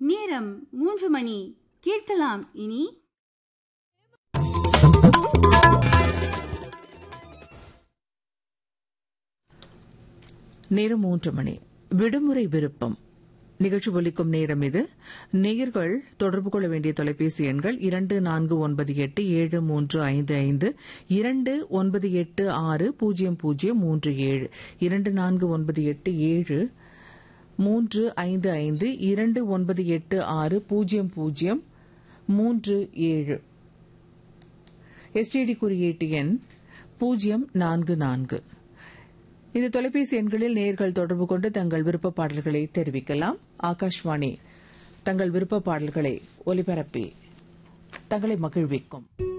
நேரம் மூன்று மணி கேட்கலாம் இனி நேரம் மூன்று மணி விடுமுறை விருப்பம் நிகழ்ச்சி ஒலிக்கும் நேரம் இது நேயர்கள் தொடர்பு கொள்ள வேண்டிய தொலைபேசி எண்கள் இரண்டு நான்கு ஒன்பது எட்டு ஏழு மூன்று ஐந்து ஐந்து இரண்டு ஒன்பது எட்டு ஆறு பூஜ்ஜியம் பூஜ்ஜியம் மூன்று ஏழு இரண்டு நான்கு ஒன்பது எட்டு ஏழு மூன்று ஐந்து ஐந்து இரண்டு ஒன்பது எட்டு ஆறு பூஜ்ஜியம் பூஜ்ஜியம் மூன்று ஏழு எஸ்டிடி குறியீட்டு எண் பூஜ்ஜியம் நான்கு நான்கு இந்த தொலைபேசி எண்களில் நேர்கள் தொடர்பு கொண்டு தங்கள் விருப்ப பாடல்களை தெரிவிக்கலாம் ஆகாஷ்வாணி தங்கள் விருப்ப பாடல்களை ஒலிபரப்பி தங்களை மகிழ்விக்கும்